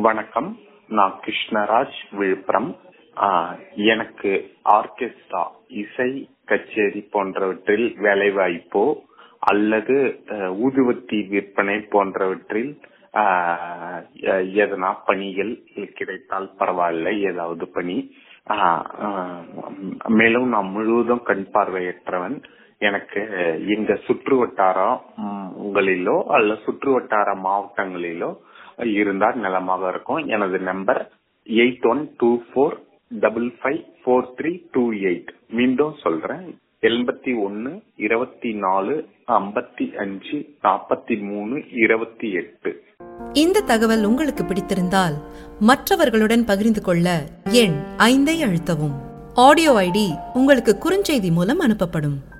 வணக்கம் நான் கிருஷ்ணராஜ் விழுப்புரம் ஆஹ், எனக்கு ஆர்கெஸ்ட்ரா இசை கச்சேரி போன்றவற்றில் வேலைவாய்ப்போ அல்லது அஹ், ஊதுவத்தி விற்பனை போன்றவற்றில் ஆஹ், எ- எதனா பணிகள் கிடைத்தால் பரவாயில்லை ஏதாவது பணி ஆஹ், ஆஹ், மேலும் நான் முழுவதும் கண் பார்வையற்றவன் எனக்கு எங்க சுற்று வட்டாரம் ம், உங்களிலோ அல்ல சுற்று வட்டார மாவட்டங்களிலோ இருந்தால் நலமாக இருக்கும் எனது number eight one two four double five four three two eight மீண்டும் சொல்றேன் எண்பத்தி ஒன்னு இருபத்தி நாலு ஐம்பத்தி அஞ்சு நாற்பத்தி மூணு இருபத்தி எட்டு இந்த தகவல் உங்களுக்கு பிடித்திருந்தால் மற்றவர்களுடன் பகிர்ந்து கொள்ள எண் ஐந்தை அழுத்தவும் ஆடியோ ஐடி உங்களுக்கு குறுஞ்செய்தி மூலம் அனுப்பப்படும்